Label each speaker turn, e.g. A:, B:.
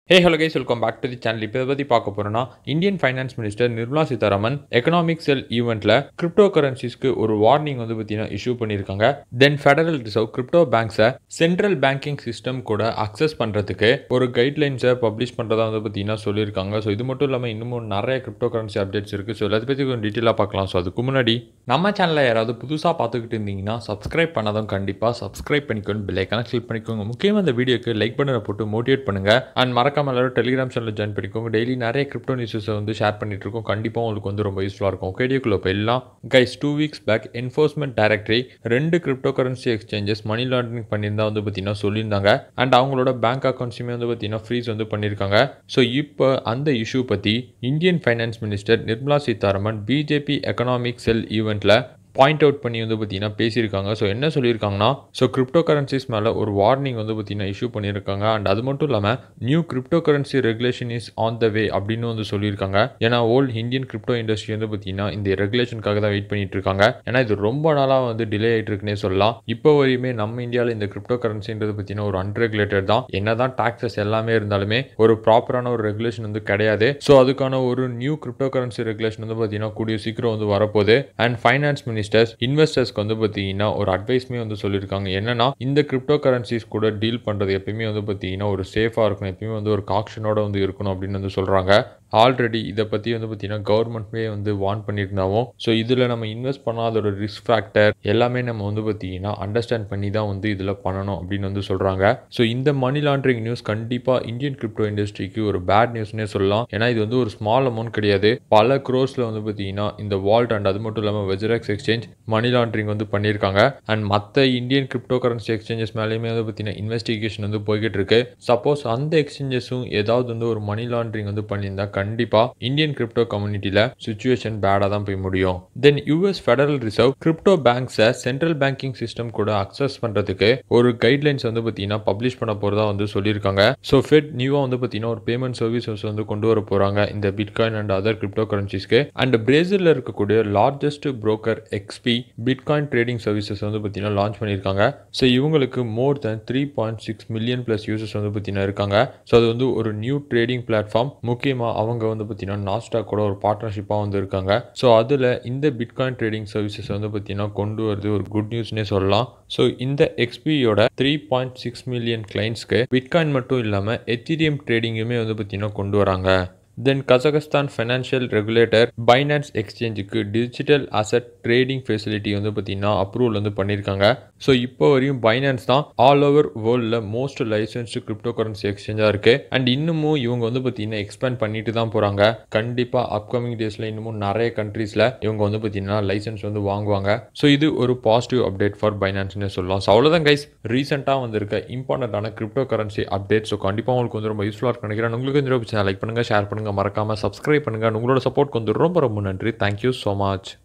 A: hey hello guys welcome back to the channel இப்போ இதை பற்றி பார்க்க போகிறோம்னா Indian finance minister Nirmala Sitharaman economic cell ஈவெண்ட்டில் கிரிப்டோ கரன்சிஸ்க்கு ஒரு வார்னிங் வந்து பார்த்தீங்கன்னா இஷ்யூ பண்ணியிருக்காங்க தென் ஃபெடரல் ரிசர்வ் கிரிப்டோ பேங்க்ஸை சென்ட்ரல் பேங்கிங் சிஸ்டம் கூட அக்சஸ் பண்ணுறதுக்கு ஒரு கைட்லைன்ஸை பப்ளிஷ் பண்ணுறதா வந்து பார்த்தீங்கன்னா சொல்லியிருக்காங்க ஸோ இது மட்டும் இல்லாமல் இன்னமும் நிறைய கிரிப்டோ கரன்சி அப்டேட்ஸ் இருக்குது ஸோ எல்லாத்தை பற்றி கொஞ்சம் டீட்டெயிலாக பார்க்கலாம் ஸோ அதுக்கு முன்னாடி நம்ம சேனலில் யாராவது புதுசாக பார்த்துக்கிட்டு இருந்தீங்கன்னா சப்ஸ்கிரைப் பண்ணாதான் கண்டிப்பாக சப்ஸ்கிரைப் பண்ணிக்கோங்க பில்லைக்கான கிளிக் பண்ணிக்கோங்க முக்கியமாக இந்த வீடியோக்கு லைக் பண்ண போட்டு மோட்டிவேட் பண்ணுங்கள் அண்ட் மறக்காம எல்லாரும் டெலிகிராம் சேனலில் ஜாயின் பண்ணிக்கோங்க டெய்லி நிறைய கிரிப்டோ நியூஸஸை வந்து ஷேர் பண்ணிட்டு இருக்கோம் கண்டிப்பாக உங்களுக்கு வந்து ரொம்ப யூஸ்ஃபுல்லாக இருக்கும் கேடியோக்குள்ள போயிடலாம் guys two weeks back enforcement directory ரெண்டு crypto currency exchanges money laundering பண்ணியிருந்தா வந்து பார்த்தீங்கன்னா சொல்லியிருந்தாங்க அண்ட் அவங்களோட பேங்க் அக்கௌண்ட்ஸுமே வந்து பார்த்தீங்கன்னா ஃப்ரீஸ் வந்து பண்ணியிருக்காங்க ஸோ இப்போ அந்த இஷ்யூ பற்றி Indian finance minister Nirmala Sitharaman BJP economic cell ஈவெண்ட்டில் பாயிண்ட் அவுட் பண்ணி வந்து பார்த்தீங்கன்னா பேசியிருக்காங்க ஸோ என்ன சொல்லியிருக்காங்கன்னா ஸோ கிரிப்டோ கரன்சிஸ் மேலே ஒரு வார்னிங் வந்து பார்த்தீங்கன்னா இஷ்யூ பண்ணியிருக்காங்க அண்ட் அது மட்டும் இல்லாமல் new crypto currency regulation is on the way அப்படின்னு வந்து சொல்லியிருக்காங்க ஏன்னா ஓல்ட் இந்தியன் கிரிப்டோ இண்டஸ்ட்ரி வந்து பார்த்தீங்கன்னா இந்த ரெகுலேஷனுக்காக தான் வெயிட் பண்ணிட்டு இருக்காங்க ஏன்னா இது ரொம்ப நாளாக வந்து டிலே ஆகிட்டு இருக்குன்னே சொல்லலாம் இப்போ வரையுமே நம்ம இந்தியாவில் இந்த கிரிப்டோ கரன்சின்றது பார்த்தீங்கன்னா ஒரு அன்ரெகுலேட்டட் தான் என்ன தான் டாக்ஸஸ் எல்லாமே இருந்தாலுமே ஒரு ப்ராப்பரான ஒரு ரெகுலேஷன் வந்து கிடையாது ஸோ அதுக்கான ஒரு நியூ கிரிப்டோ கரன்சி ரெகுலேஷன் வந்து பார்த்தீங்கன்னா கூடிய சீக்கிரம் வந்து வரப்போகுது அண்ட் ஃபைனான்ஸ் மினிஸ்டர்ஸ் இன்வெஸ்டர்ஸ்க்கு வந்து பார்த்தீங்கன்னா ஒரு அட்வைஸ்மே வந்து சொல்லியிருக்காங்க என்னன்னா இந்த கிரிப்டோ கரன்சிஸ் கூட டீல் பண்ணுறது எப்பயுமே வந்து பார்த்தீங்கன்னா ஒரு சேஃபாக இருக்கணும் எப்பயுமே வந்து ஒரு காக்ஷனோட வந்து இருக்கணும் அப்படின்னு வந்து சொல்கிறாங்க ஆல்ரெடி இதை பற்றி வந்து பார்த்தீங்கன்னா கவர்மெண்ட்மே வந்து வார்ன் பண்ணியிருந்தாவும் ஸோ இதில் நம்ம இன்வெஸ்ட் பண்ணாத ஒரு ரிஸ்க் ஃபேக்டர் எல்லாமே நம்ம வந்து பார்த்தீங்கன்னா அண்டர்ஸ்டாண்ட் பண்ணி தான் வந்து இதில் பண்ணணும் அப்படின்னு வந்து சொல்கிறாங்க ஸோ இந்த மணி லாண்ட்ரிங் நியூஸ் கண்டிப்பாக இந்தியன் கிரிப்டோ இண்டஸ்ட்ரிக்கு ஒரு பேட் நியூஸ்னே சொல்லலாம் ஏன்னா இது வந்து ஒரு ஸ்மால் அமௌண்ட் கிடையாது பல க்ரோஸில் வந்து பார்த்தீங்கன்னா இந்த வால்ட் அண்ட் அது மட்டும் இல்லாமல் வெஜரெக்ஸ் எக்ஸ்சேஞ்ச் மணி லாண்ட்ரிங் வந்து பண்ணியிருக்காங்க அண்ட் மற்ற இந்தியன் கிரிப்டோ கரன்சி எக்ஸ்சேஞ்சஸ் மேலேயுமே வந்து பார்த்தீங்கன்னா இன்வெஸ்டிகேஷன் வந்து போய்கிட்டு இருக்கு சப்போஸ் அந்த எக்ஸ்சேஞ்சஸும் ஏதாவது வந்து ஒரு மணி லாண்ட்ரிங் வந்து பண்ணியிருந்தா கண்டிப்பாக இந்தியன் கிரிப்டோ கம்யூனிட்டியில் சுச்சுவேஷன் பேடாக தான் போய் முடியும் then US federal reserve crypto பேங்க்ஸை சென்ட்ரல் பேங்கிங் சிஸ்டம் கூட அக்சஸ் பண்ணுறதுக்கு ஒரு கைட்லைன்ஸ் வந்து பார்த்தீங்கன்னா பப்ளிஷ் பண்ண போகிறதா வந்து சொல்லியிருக்காங்க ஸோ ஃபெட் நியூவாக வந்து பார்த்தீங்கன்னா ஒரு பேமெண்ட் சர்வீசஸ் வந்து கொண்டு வர போகிறாங்க இந்த பிட்காயின் அண்ட் அதர் கிரிப்டோ கரன்சிஸ்க்கு அண்ட் பிரேசிலில் இருக்கக்கூடிய largest broker XP bitcoin trading services வந்து பார்த்தீங்கன்னா லான்ச் பண்ணியிருக்காங்க ஸோ இவங்களுக்கு more than three point six million plus users வந்து பார்த்தீங்கன்னா இருக்காங்க ஸோ அது வந்து ஒரு நியூ ட்ரேடிங் பிளாட்ஃபார்ம் முக்கியமாக அவங்க வந்து பார்த்தீங்கன்னா நாஸ்டாக் கூட ஒரு பார்ட்னர்ஷிப்பாக வந்து இருக்காங்க ஸோ அதில் இந்த பிட்காயின் ட்ரேடிங் சர்வீசஸ் வந்து பார்த்தீங்கன்னா கொண்டு வரது ஒரு குட் நியூஸ்னே சொல்லலாம் ஸோ இந்த எக்ஸ்பியோட த்ரீ பாயிண்ட் சிக்ஸ் மில்லியன் கிளைண்ட்ஸ்க்கு பிட்காயின் மட்டும் இல்லாமல் எத்திரியம் ட்ரேடிங்குமே வந்து பார்த்தீங்கன்னா கொண்டு வராங்க then Kazakhstan financial regulator Binance எக்ஸ்சேஞ்சுக்கு டிஜிட்டல் அசட் ட்ரேடிங் ஃபெசிலிட்டி வந்து பார்த்தீங்கன்னா அப்ரூவல் வந்து பண்ணியிருக்காங்க ஸோ இப்போ வரையும் பைனான்ஸ் தான் ஆல் ஓவர் வேர்ல்டில் மோஸ்ட் லைசன்ஸ்டு கிரிப்டோ கரன்சி எக்ஸ்சேஞ்சாக இருக்குது அண்ட் இன்னமும் இவங்க வந்து பார்த்தீங்கன்னா எக்ஸ்பேண்ட் பண்ணிட்டு தான் போகிறாங்க கண்டிப்பாக அப்கமிங் டேஸில் இன்னமும் நிறைய கண்ட்ரீஸில் இவங்க வந்து பார்த்தீங்கன்னா லைசன்ஸ் வந்து வாங்குவாங்க ஸோ இது ஒரு பாசிட்டிவ் அப்டேட் ஃபார் பைனான்ஸ்னு சொல்லலாம் ஸோ அவ்வளோதான் கைஸ் ரீசெண்டாக வந்திருக்க இம்பார்ட்டண்ட்டான கிரிப்டோ கரன்சி அப்டேட் ஸோ கண்டிப்பாக உங்களுக்கு வந்து ரொம்ப யூஸ்ஃபுல்லாக இருக்கும் நினைக்கிறேன் உங்களுக்கு இந்த லைக் பண்ணுங்கள் ஷேர் பண்ணுங்கள் மறக்காமல் சப்ஸ்கிரைப் பண்ணுங்கள் உங்களோட சப்போர்ட் வந்து ரொம்ப ரொம்ப நன்றி தேங்க்யூ ஸோ மச்